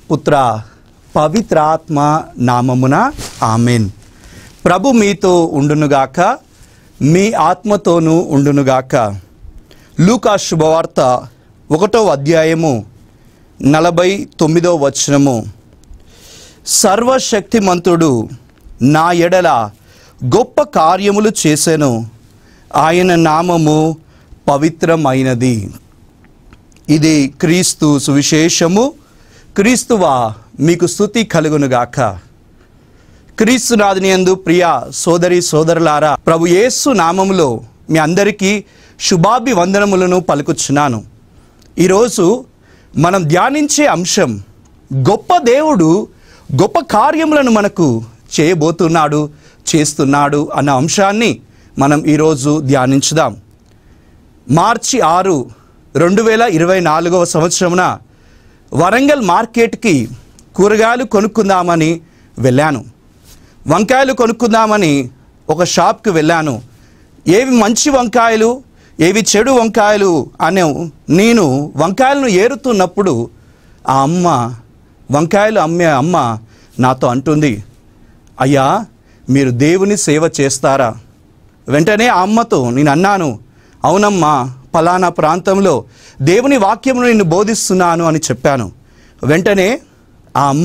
పుత్ర పవిత్రాత్మ నామమున ఆమెన్ ప్రభు మీతో ఉండునుగాక మీ ఆత్మతోనూ ఉండునుగాక లూకా శుభవార్త ఒకటో అధ్యాయము నలభై తొమ్మిదో వచనము సర్వశక్తిమంతుడు నా ఎడల గొప్ప కార్యములు చేసెను ఆయన నామము పవిత్రమైనది ఇది క్రీస్తు సువిశేషము క్రీస్తువా మీకు స్థుతి కలుగునుగాక క్రీస్తునాథుని యందు ప్రియ సోదరి సోదరులారా ప్రభు యేసు నామములో మీ అందరికీ శుభాభివందనములను పలుకుచున్నాను ఈరోజు మనం ధ్యానించే అంశం గొప్ప దేవుడు గొప్ప కార్యములను మనకు చేయబోతున్నాడు చేస్తున్నాడు అన్న అంశాన్ని మనం ఈరోజు ధ్యానించుదాం మార్చి ఆరు రెండు వేల ఇరవై నాలుగవ సంవత్సరమున వరంగల్ మార్కెట్కి కూరగాయలు కొనుక్కుందామని వెళ్ళాను వంకాయలు కొనుక్కుందామని ఒక షాప్కి వెళ్ళాను ఏవి మంచి వంకాయలు ఏవి చెడు వంకాయలు అనే నేను వంకాయలను ఏరుతున్నప్పుడు ఆ అమ్మ వంకాయలు అమ్మే అమ్మ నాతో అంటుంది అయ్యా మీరు దేవుని సేవ చేస్తారా వెంటనే ఆ అమ్మతో నేను అన్నాను అవునమ్మా పలానా ప్రాంతంలో దేవుని వాక్యమును నేను బోధిస్తున్నాను అని చెప్పాను వెంటనే ఆ అమ్మ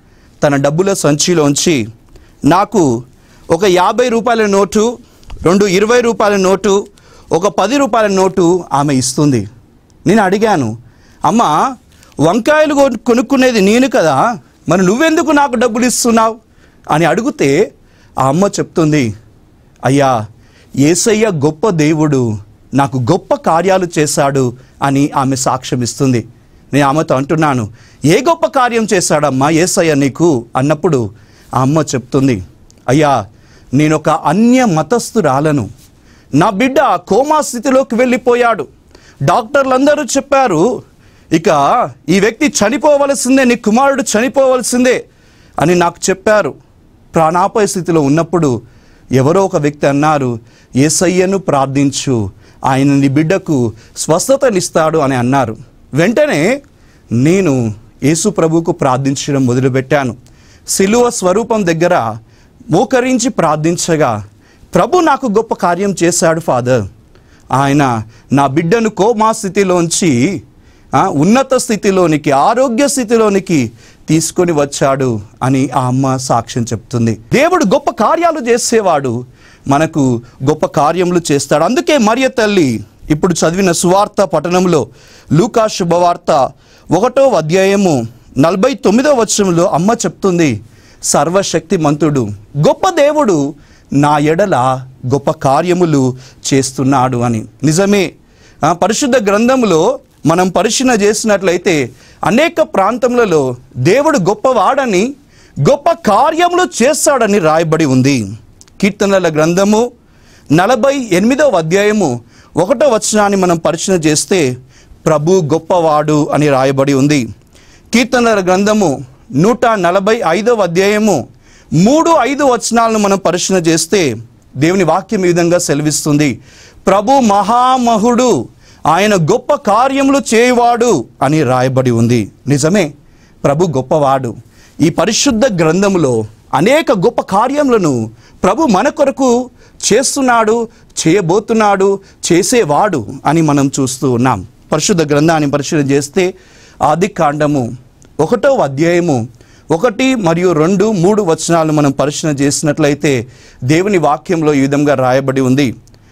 తన డబ్బుల సంచిలోంచి నాకు ఒక యాభై రూపాయల నోటు రెండు ఇరవై రూపాయల నోటు ఒక పది రూపాయల నోటు ఆమె ఇస్తుంది నేను అడిగాను అమ్మ వంకాయలు కొను- కొనుక్కునేది నేను కదా మరి నువ్వెందుకు నాకు డబ్బులు ఇస్తున్నావు అని అడిగితే ఆ అమ్మ చెప్తుంది అయ్యా ఏసయ్య గొప్ప దేవుడు నాకు గొప్ప కార్యాలు చేశాడు అని ఆమె సాక్ష్యం ఇస్తుంది నేను ఆమెతో అంటున్నాను ఏ గొప్ప కార్యం చేశాడమ్మా ఏసయ్య నీకు అన్నప్పుడు ఆ అమ్మ చెప్తుంది అయ్యా నేను ఒక అన్య మతస్థురాలను నా బిడ్డ కోమా స్థితిలోకి వెళ్ళిపోయాడు డాక్టర్లందరూ చెప్పారు ఇక ఈ వ్యక్తి చనిపోవలసిందే నీ కుమారుడు చనిపోవలసిందే అని నాకు చెప్పారు ప్రాణాపాయ స్థితిలో ఉన్నప్పుడు ఎవరో ఒక వ్యక్తి అన్నారు ఏసయ్యను ప్రార్థించు ఆయన నీ బిడ్డకు స్వస్థతనిస్తాడు అని అన్నారు వెంటనే నేను యేసు ప్రభువుకు ప్రార్థించడం మొదలుపెట్టాను సిలువ స్వరూపం దగ్గర మోకరించి ప్రార్థించగా ప్రభు నాకు గొప్ప కార్యం చేశాడు ఫాదర్ ఆయన నా బిడ్డను కోమా స్థితిలోంచి ఆ, ఉన్నత స్థితిలోనికి ఆరోగ్య స్థితిలోనికి తీసుకొని వచ్చాడు అని ఆ అమ్మ సాక్ష్యం చెప్తుంది దేవుడు గొప్ప కార్యాలు చేసేవాడు మనకు గొప్ప కార్యములు చేస్తాడు అందుకే మరియ తల్లి ఇప్పుడు చదివిన సువార్త పట్టణంలో లూకా శుభవార్త ఒకటో అధ్యాయము నలభై తొమ్మిదో వచనంలో అమ్మ చెప్తుంది సర్వశక్తి మంతుడు గొప్ప దేవుడు నా ఎడల గొప్ప కార్యములు చేస్తున్నాడు అని నిజమే ఆ పరిశుద్ధ గ్రంథములో మనం పరిశీలన చేసినట్లయితే అనేక ప్రాంతములలో దేవుడు గొప్పవాడని గొప్ప కార్యములు చేస్తాడని రాయబడి ఉంది కీర్తనల గ్రంథము నలభై ఎనిమిదవ అధ్యాయము ఒకటో వచనాన్ని మనం పరిశీలన చేస్తే ప్రభు గొప్పవాడు అని రాయబడి ఉంది కీర్తనల గ్రంథము నూట నలభై ఐదవ అధ్యాయము మూడు ఐదు వచనాలను మనం పరిశీలన చేస్తే దేవుని వాక్యం ఈ విధంగా సెలవిస్తుంది ప్రభు మహామహుడు ఆయన గొప్ప కార్యములు చేయవాడు అని రాయబడి ఉంది నిజమే ప్రభు గొప్పవాడు ఈ పరిశుద్ధ గ్రంథములో అనేక గొప్ప కార్యములను ప్రభు మన కొరకు చేస్తున్నాడు చేయబోతున్నాడు చేసేవాడు అని మనం చూస్తూ ఉన్నాం పరిశుద్ధ గ్రంథాన్ని పరిశీలన చేస్తే ఆది కాండము ఒకటో అధ్యాయము ఒకటి మరియు రెండు మూడు వచనాలు మనం పరిశీలన చేసినట్లయితే దేవుని వాక్యంలో ఈ విధంగా రాయబడి ఉంది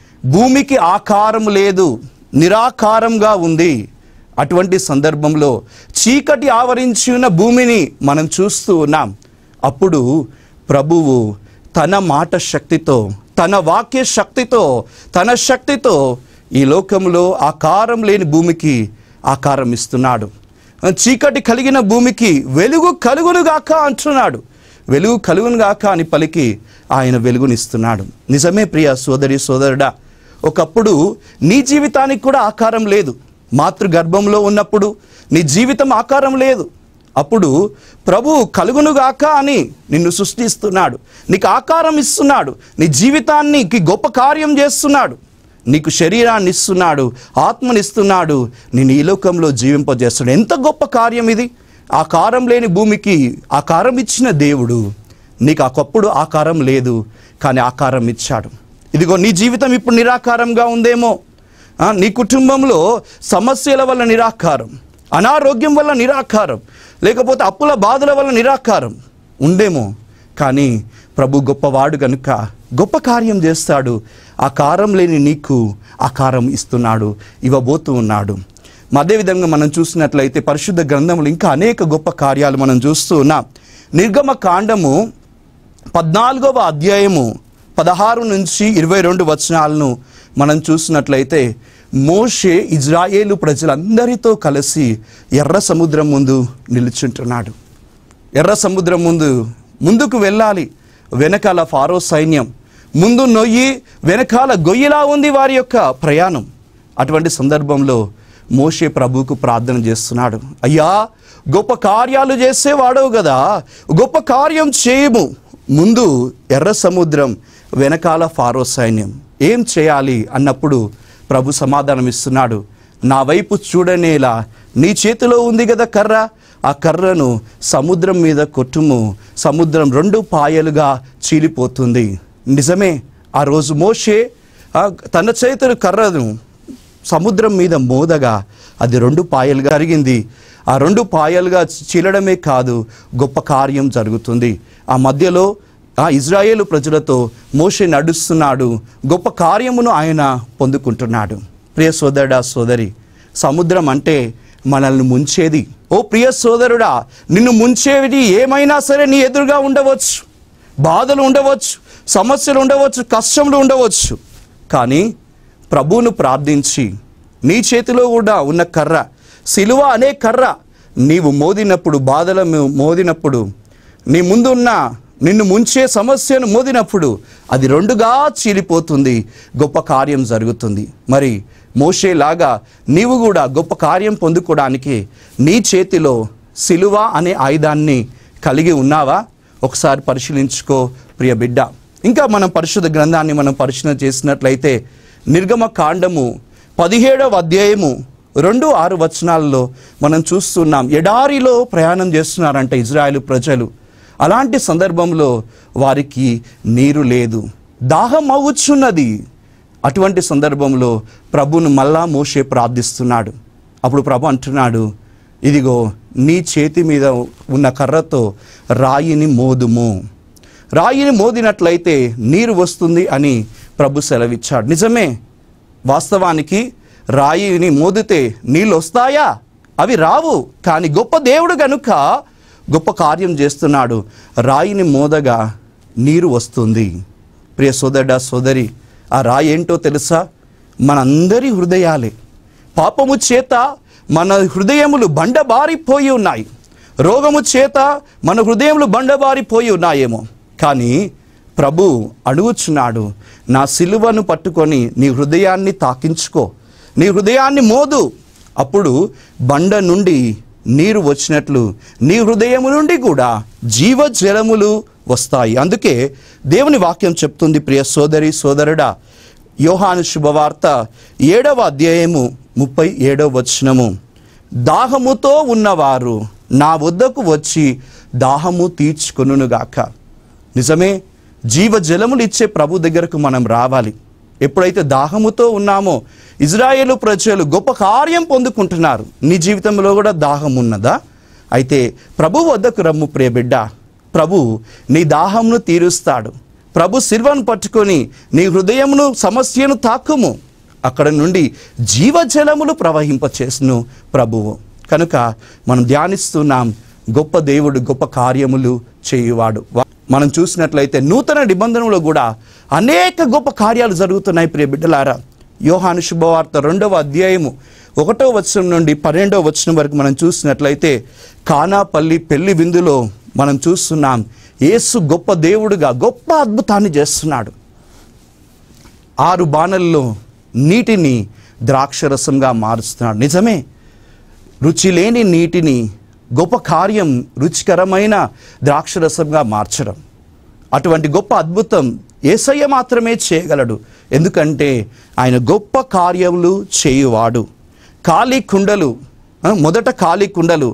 భూమికి ఆకారం లేదు నిరాకారంగా ఉంది అటువంటి సందర్భంలో చీకటి ఆవరించి ఉన్న భూమిని మనం చూస్తూ ఉన్నాం అప్పుడు ప్రభువు తన మాట శక్తితో తన వాక్య శక్తితో తన శక్తితో ఈ లోకంలో ఆకారం లేని భూమికి ఆకారం ఇస్తున్నాడు చీకటి కలిగిన భూమికి వెలుగు కలుగునుగాక అంటున్నాడు వెలుగు కలుగునుగాక అని పలికి ఆయన వెలుగునిస్తున్నాడు నిజమే ప్రియ సోదరి సోదరుడా ఒకప్పుడు నీ జీవితానికి కూడా ఆకారం లేదు మాతృ గర్భంలో ఉన్నప్పుడు నీ జీవితం ఆకారం లేదు అప్పుడు ప్రభు కలుగునుగాక అని నిన్ను సృష్టిస్తున్నాడు నీకు ఆకారం ఇస్తున్నాడు నీ జీవితానికి గొప్ప కార్యం చేస్తున్నాడు నీకు శరీరాన్ని ఇస్తున్నాడు ఆత్మనిస్తున్నాడు నేను ఈ లోకంలో జీవింపజేస్తున్నాడు ఎంత గొప్ప కార్యం ఇది ఆకారం లేని భూమికి ఆకారం ఇచ్చిన దేవుడు నీకు ఒకప్పుడు ఆకారం లేదు కానీ ఆకారం ఇచ్చాడు ఇదిగో నీ జీవితం ఇప్పుడు నిరాకారంగా ఉందేమో ఆ, నీ కుటుంబంలో సమస్యల వల్ల నిరాకారం అనారోగ్యం వల్ల నిరాకారం లేకపోతే అప్పుల బాధల వల్ల నిరాకారం ఉందేమో కానీ ప్రభు గొప్పవాడు గనుక గొప్ప కార్యం చేస్తాడు ఆ కారం లేని నీకు ఆ కారం ఇస్తున్నాడు ఇవ్వబోతూ ఉన్నాడు అదేవిధంగా మనం చూసినట్లయితే పరిశుద్ధ గ్రంథములు ఇంకా అనేక గొప్ప కార్యాలు మనం చూస్తూ ఉన్నాం నిర్గమ కాండము పద్నాలుగవ అధ్యాయము పదహారు నుంచి ఇరవై రెండు వచనాలను మనం చూసినట్లయితే మోషే ఇజ్రాయేలు ప్రజలందరితో కలిసి ఎర్ర సముద్రం ముందు నిలుచుంటున్నాడు ఎర్ర సముద్రం ముందు ముందుకు వెళ్ళాలి వెనకాల ఫారో సైన్యం ముందు నొయ్యి వెనకాల గొయ్యిలా ఉంది వారి యొక్క ప్రయాణం అటువంటి సందర్భంలో మోషే ప్రభువుకు ప్రార్థన చేస్తున్నాడు అయ్యా గొప్ప కార్యాలు చేసేవాడవు కదా గొప్ప కార్యం చేయము ముందు ఎర్ర సముద్రం వెనకాల ఫారో సైన్యం ఏం చేయాలి అన్నప్పుడు ప్రభు సమాధానం ఇస్తున్నాడు నా వైపు చూడనేలా నీ చేతిలో ఉంది కదా కర్ర ఆ కర్రను సముద్రం మీద కొట్టుము సముద్రం రెండు పాయలుగా చీలిపోతుంది నిజమే ఆ రోజు మోషే ఆ తన చేతులు కర్రను సముద్రం మీద మోదగా అది రెండు పాయలుగా జరిగింది ఆ రెండు పాయలుగా చీలడమే కాదు గొప్ప కార్యం జరుగుతుంది ఆ మధ్యలో ఆ ఇజ్రాయేలు ప్రజలతో మోషే నడుస్తున్నాడు గొప్ప కార్యమును ఆయన పొందుకుంటున్నాడు ప్రియ సోదరుడా సోదరి సముద్రం అంటే మనల్ని ముంచేది ఓ ప్రియ సోదరుడా నిన్ను ముంచేది ఏమైనా సరే నీ ఎదురుగా ఉండవచ్చు బాధలు ఉండవచ్చు సమస్యలు ఉండవచ్చు కష్టములు ఉండవచ్చు కానీ ప్రభువును ప్రార్థించి నీ చేతిలో కూడా ఉన్న కర్ర సిలువ అనే కర్ర నీవు మోదినప్పుడు బాధల మీ- మోదినప్పుడు నీ ముందున్న నిన్ను ముంచే సమస్యను మోదినప్పుడు అది రెండుగా చీలిపోతుంది గొప్ప కార్యం జరుగుతుంది మరి మోషేలాగా నీవు కూడా గొప్ప కార్యం పొందుకోవడానికి నీ చేతిలో సిలువ అనే ఆయుధాన్ని కలిగి ఉన్నావా ఒకసారి పరిశీలించుకో ప్రియ బిడ్డ ఇంకా మనం పరిశుద్ధ గ్రంథాన్ని మనం పరిశీలన చేసినట్లయితే నిర్గమ కాండము పదిహేడవ అధ్యాయము రెండు ఆరు వచనాలలో మనం చూస్తున్నాం ఎడారిలో ప్రయాణం చేస్తున్నారంట ఇజ్రాయెల్ ప్రజలు అలాంటి సందర్భంలో వారికి నీరు లేదు దాహం అవ్వచ్చున్నది అటువంటి సందర్భంలో ప్రభును మళ్ళా మోషే ప్రార్థిస్తున్నాడు అప్పుడు ప్రభు అంటున్నాడు ఇదిగో నీ చేతి మీద ఉన్న కర్రతో రాయిని మోదుము రాయిని మోదినట్లయితే నీరు వస్తుంది అని ప్రభు సెలవిచ్చాడు నిజమే వాస్తవానికి రాయిని మోదితే నీళ్ళు వస్తాయా అవి రావు కానీ గొప్ప దేవుడు గనుక గొప్ప కార్యం చేస్తున్నాడు రాయిని మోదగా నీరు వస్తుంది ప్రియ సోదరుడా సోదరి ఆ రాయి ఏంటో తెలుసా మనందరి హృదయాలే పాపము చేత మన హృదయములు బండబారిపోయి ఉన్నాయి రోగము చేత మన హృదయములు బండబారిపోయి ఉన్నాయేమో కానీ ప్రభు అడుగుచున్నాడు నా సిలువను పట్టుకొని నీ హృదయాన్ని తాకించుకో నీ హృదయాన్ని మోదు అప్పుడు బండ నుండి నీరు వచ్చినట్లు నీ హృదయము నుండి కూడా జీవజలములు వస్తాయి అందుకే దేవుని వాక్యం చెప్తుంది ప్రియ సోదరి సోదరుడా యోహాను శుభవార్త ఏడవ అధ్యాయము ముప్పై ఏడవ వచనము దాహముతో ఉన్నవారు నా వద్దకు వచ్చి దాహము తీర్చుకొనుగాక నిజమే జీవజలములు ఇచ్చే ప్రభు దగ్గరకు మనం రావాలి ఎప్పుడైతే దాహముతో ఉన్నామో ఇజ్రాయేలు ప్రజలు గొప్ప కార్యం పొందుకుంటున్నారు నీ జీవితంలో కూడా దాహం ఉన్నదా అయితే ప్రభు వద్దకు రమ్ము ప్రియ బిడ్డ ప్రభు నీ దాహంను తీరుస్తాడు ప్రభు శిల్వను పట్టుకొని నీ హృదయమును సమస్యను తాకుము అక్కడ నుండి జీవజలములు ప్రవహింపచేసును ప్రభువు కనుక మనం ధ్యానిస్తున్నాం గొప్ప దేవుడు గొప్ప కార్యములు చేయువాడు వా- మనం చూసినట్లయితే నూతన నిబంధనలో కూడా అనేక గొప్ప కార్యాలు జరుగుతున్నాయి ప్రియ బిడ్డలారా యోహాను శుభవార్త రెండవ అధ్యాయము ఒకటో వచనం నుండి పన్నెండవ వచనం వరకు మనం చూసినట్లయితే కానాపల్లి పెళ్లి విందులో మనం చూస్తున్నాం యేసు గొప్ప దేవుడుగా గొప్ప అద్భుతాన్ని చేస్తున్నాడు ఆరు బాణల్లో నీటిని ద్రాక్షరసంగా మారుస్తున్నాడు నిజమే రుచి లేని నీటిని గొప్ప కార్యం రుచికరమైన ద్రాక్షరసంగా మార్చడం అటువంటి గొప్ప అద్భుతం ఏసయ్య మాత్రమే చేయగలడు ఎందుకంటే ఆయన గొప్ప కార్యములు చేయువాడు ఖాళీ కుండలు ఆ, మొదట ఖాళీ కుండలు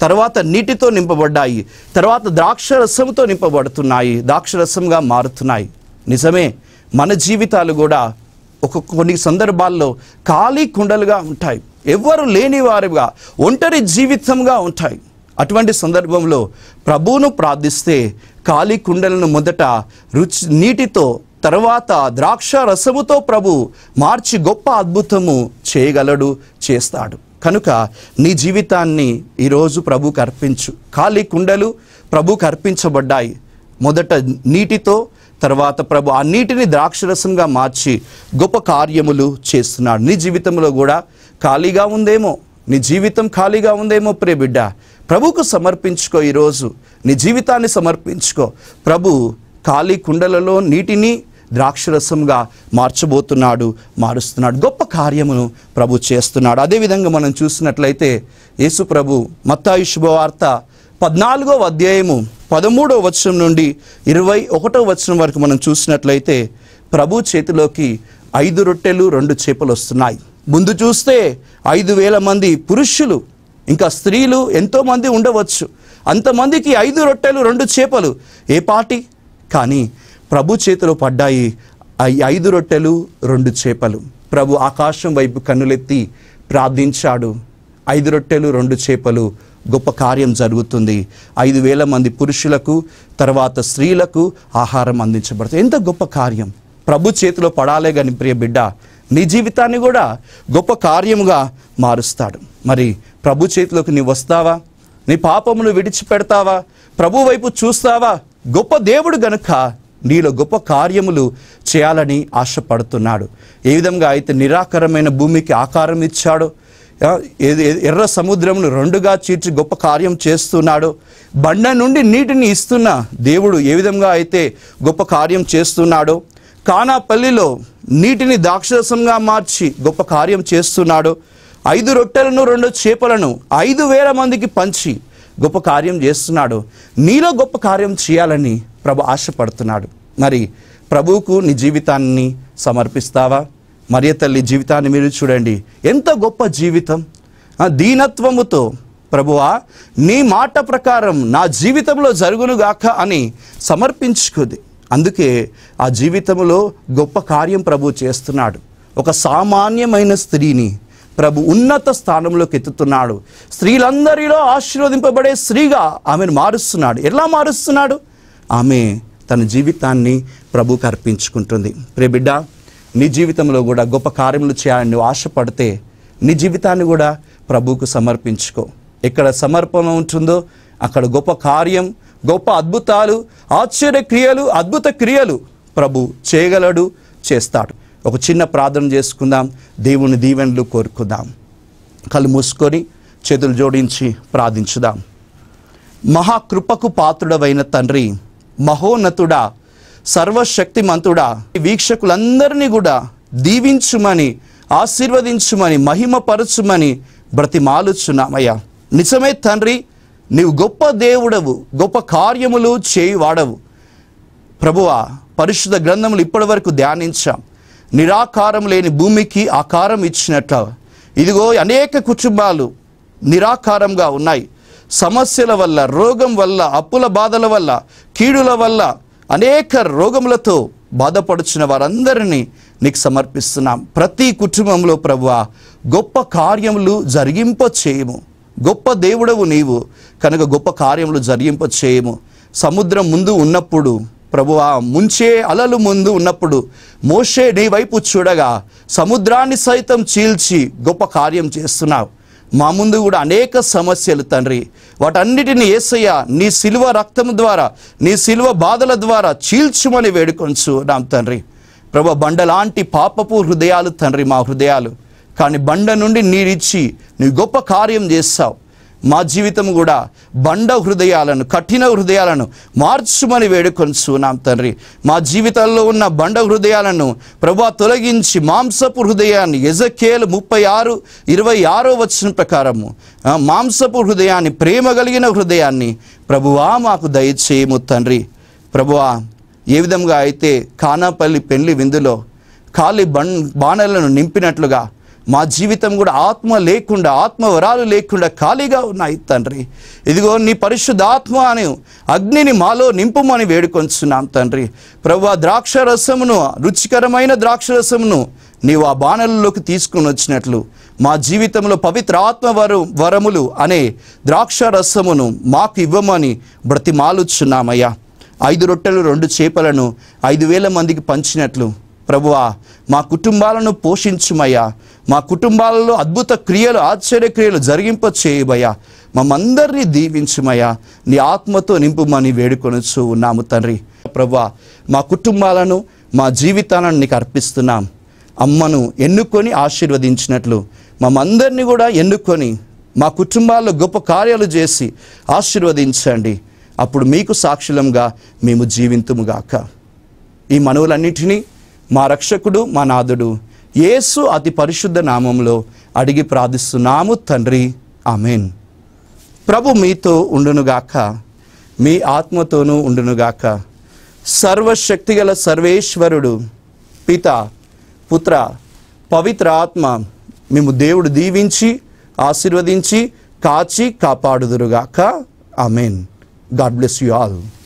తర్వాత నీటితో నింపబడ్డాయి తర్వాత ద్రాక్ష రసంతో నింపబడుతున్నాయి ద్రాక్ష రసంగా మారుతున్నాయి నిజమే మన జీవితాలు కూడా ఒక కొన్ని సందర్భాల్లో ఖాళీ కుండలుగా ఉంటాయి ఎవ్వరు లేని వారిగా ఒంటరి జీవితంగా ఉంటాయి అటువంటి సందర్భంలో ప్రభువును ప్రార్థిస్తే ఖాళీ కుండలను మొదట రుచి నీటితో తర్వాత ద్రాక్ష రసముతో ప్రభు మార్చి గొప్ప అద్భుతము చేయగలడు చేస్తాడు కనుక నీ జీవితాన్ని ఈరోజు ప్రభుకు అర్పించు ఖాళీ కుండలు ప్రభుకు అర్పించబడ్డాయి మొదట నీటితో తర్వాత ప్రభు ఆ నీటిని ద్రాక్షరసంగా మార్చి గొప్ప కార్యములు చేస్తున్నాడు నీ జీవితంలో కూడా ఖాళీగా ఉందేమో నీ జీవితం ఖాళీగా ఉందేమో ప్రియ బిడ్డ ప్రభుకు సమర్పించుకో ఈరోజు నీ జీవితాన్ని సమర్పించుకో ప్రభు ఖాళీ కుండలలో నీటిని ద్రాక్షరసంగా మార్చబోతున్నాడు మారుస్తున్నాడు గొప్ప కార్యమును ప్రభు చేస్తున్నాడు అదేవిధంగా మనం చూసినట్లయితే యేసు ప్రభు మత్తాయి శుభవార్త పద్నాలుగో అధ్యాయము పదమూడో వచనం నుండి ఇరవై ఒకటో వచనం వరకు మనం చూసినట్లయితే ప్రభు చేతిలోకి ఐదు రొట్టెలు రెండు చేపలు వస్తున్నాయి ముందు చూస్తే ఐదు వేల మంది పురుషులు ఇంకా స్త్రీలు ఎంతోమంది ఉండవచ్చు అంతమందికి ఐదు రొట్టెలు రెండు చేపలు ఏ పాటి కానీ ప్రభు చేతిలో పడ్డాయి ఆ ఐదు రొట్టెలు రెండు చేపలు ప్రభు ఆకాశం వైపు కన్నులెత్తి ప్రార్థించాడు ఐదు రొట్టెలు రెండు చేపలు గొప్ప కార్యం జరుగుతుంది ఐదు వేల మంది పురుషులకు తర్వాత స్త్రీలకు ఆహారం అందించబడుతుంది ఎంత గొప్ప కార్యం ప్రభు చేతిలో పడాలే కానీ ప్రియ బిడ్డ నీ జీవితాన్ని కూడా గొప్ప కార్యముగా మారుస్తాడు మరి ప్రభు చేతిలోకి నీవు వస్తావా నీ పాపమును విడిచిపెడతావా ప్రభు వైపు చూస్తావా గొప్ప దేవుడు గనుక నీలో గొప్ప కార్యములు చేయాలని ఆశపడుతున్నాడు ఏ విధంగా అయితే నిరాకరమైన భూమికి ఆకారం ఇచ్చాడో ఆ, ఏ- ఏ- ఎర్ర సముద్రమును రెండుగా చీల్చి గొప్ప కార్యం చేస్తున్నాడు బండ నుండి నీటిని ఇస్తున్న దేవుడు ఏ విధంగా అయితే గొప్ప కార్యం చేస్తున్నాడో కానాపల్లిలో నీటిని ద్రాక్షరసంగా మార్చి గొప్ప కార్యం చేస్తున్నాడు ఐదు రొట్టెలను రెండు చేపలను ఐదు వేల మందికి పంచి గొప్ప కార్యం చేస్తున్నాడు నీలో గొప్ప కార్యం చేయాలని ప్రభు ఆశపడుతున్నాడు మరి ప్రభువుకు నీ జీవితాన్ని సమర్పిస్తావా మరియ తల్లి జీవితాన్ని మీరు చూడండి ఎంత గొప్ప జీవితం ఆ దీనత్వముతో ప్రభువా నీ మాట ప్రకారం నా జీవితంలో జరుగునుగాక అని సమర్పించుకుంది అందుకే ఆ జీవితంలో గొప్ప కార్యం ప్రభు చేస్తున్నాడు ఒక సామాన్యమైన స్త్రీని ప్రభు ఉన్నత స్థానంలోకి ఎత్తుతున్నాడు స్త్రీలందరిలో ఆశీర్వదింపబడే స్త్రీగా ఆమెను మారుస్తున్నాడు ఎలా మారుస్తున్నాడు ఆమె తన జీవితాన్ని ప్రభుకు అర్పించుకుంటుంది ప్రే బిడ్డ నీ జీవితంలో కూడా గొప్ప కార్యములు చేయాలని నువ్వు ఆశపడితే నీ జీవితాన్ని కూడా ప్రభువుకు సమర్పించుకో ఎక్కడ సమర్పణ ఉంటుందో అక్కడ గొప్ప కార్యం గొప్ప అద్భుతాలు ఆశ్చర్య క్రియలు అద్భుత క్రియలు ప్రభు చేయగలడు చేస్తాడు ఒక చిన్న ప్రార్థన చేసుకుందాం దేవుని దీవెనలు కోరుకుందాం కళ్ళు మూసుకొని చేతులు జోడించి ప్రార్థించుదాం మహాకృపకు పాత్రుడవైన తండ్రి మహోన్నతుడా సర్వశక్తిమంతుడా ఈ వీక్షకులందరినీ కూడా దీవించుమని ఆశీర్వదించుమని మహిమపరచుమని బ్రతిమాలుచున్నామయ్యా నిజమే తండ్రి నీవు గొప్ప దేవుడవు గొప్ప కార్యములు చేయువాడవు ప్రభువా పరిశుద్ధ గ్రంథములు ఇప్పటి వరకు ధ్యానించాం నిరాకారం లేని భూమికి ఆకారం ఇచ్చినట్లు ఇదిగో అనేక కుటుంబాలు నిరాకారంగా ఉన్నాయి సమస్యల వల్ల రోగం వల్ల అప్పుల బాధల వల్ల కీడుల వల్ల అనేక రోగములతో బాధపడుచున్న వారందరినీ నీకు సమర్పిస్తున్నాం ప్రతి కుటుంబంలో ప్రభువా గొప్ప కార్యములు జరిగింప చేయము గొప్ప దేవుడవు నీవు కనుక గొప్ప కార్యములు జరిగింప చేయము సముద్రం ముందు ఉన్నప్పుడు ప్రభువా ముంచే అలలు ముందు ఉన్నప్పుడు మోషే నీ వైపు చూడగా సముద్రాన్ని సైతం చీల్చి గొప్ప కార్యం చేస్తున్నావు మా ముందు కూడా అనేక సమస్యలు తండ్రి వాటన్నిటిని ఏసయ్య నీ సిలువ రక్తం ద్వారా నీ సిలువ బాధల ద్వారా చీల్చుమని వేడుకొంచు రామ్ తండ్రి ప్రభు బండలాంటి పాపపు హృదయాలు తండ్రి మా హృదయాలు కానీ బండ నుండి నీరిచ్చి నీ గొప్ప కార్యం చేస్తావు మా జీవితం కూడా బండ హృదయాలను కఠిన హృదయాలను మార్చుమని వేడుకొంచున్నాం తండ్రి మా జీవితాల్లో ఉన్న బండ హృదయాలను ప్రభా తొలగించి మాంసపు హృదయాన్ని ఎజకేలు ముప్పై ఆరు ఇరవై ఆరో వచ్చిన ప్రకారము ఆ, మాంసపు హృదయాన్ని ప్రేమ కలిగిన హృదయాన్ని ప్రభువా మాకు దయచేయము తండ్రి ప్రభువా ఏ విధంగా అయితే కానాపల్లి పెళ్లి విందులో ఖాళీ బన్ బాణలను నింపినట్లుగా మా జీవితం కూడా ఆత్మ లేకుండా ఆత్మ వరాలు లేకుండా ఖాళీగా ఉన్నాయి తండ్రి ఇదిగో నీ పరిశుద్ధ ఆత్మ అని అగ్నిని మాలో నింపుమని వేడుకొంచున్నాం తండ్రి ప్రభు ఆ ద్రాక్ష రసమును రుచికరమైన ద్రాక్ష రసమును నీవు ఆ బాణలలోకి తీసుకుని వచ్చినట్లు మా జీవితంలో పవిత్ర ఆత్మ వరు వరములు అనే ద్రాక్ష రసమును మాకు ఇవ్వమని బ్రతిమాలుచున్నామయ్యా ఐదు రొట్టెలు రెండు చేపలను ఐదు వేల మందికి పంచినట్లు ప్రభువా మా కుటుంబాలను పోషించుమయ్యా మా కుటుంబాలలో అద్భుత క్రియలు ఆశ్చర్య క్రియలు జరిగింప చేయబయ్యా మమ్మందరినీ దీవించుమయ్యా నీ ఆత్మతో నింపుమని వేడుకొనొచ్చు ఉన్నాము తండ్రి ప్రభువా మా కుటుంబాలను మా జీవితాలను నీకు అర్పిస్తున్నాం అమ్మను ఎన్నుకొని ఆశీర్వదించినట్లు మమ్మందరినీ కూడా ఎన్నుకొని మా కుటుంబాల్లో గొప్ప కార్యాలు చేసి ఆశీర్వదించండి అప్పుడు మీకు సాక్షులంగా మేము జీవింతుముగాక ఈ మనవులన్నిటినీ మా రక్షకుడు మా నాథుడు యేసు అతి పరిశుద్ధ నామంలో అడిగి ప్రార్థిస్తున్నాము తండ్రి ఆమెన్ ప్రభు మీతో ఉండునుగాక మీ ఆత్మతోనూ ఉండునుగాక సర్వశక్తిగల సర్వేశ్వరుడు పిత పుత్ర పవిత్ర ఆత్మ మేము దేవుడు దీవించి ఆశీర్వదించి కాచి కాపాడుదురుగాక amen God bless you all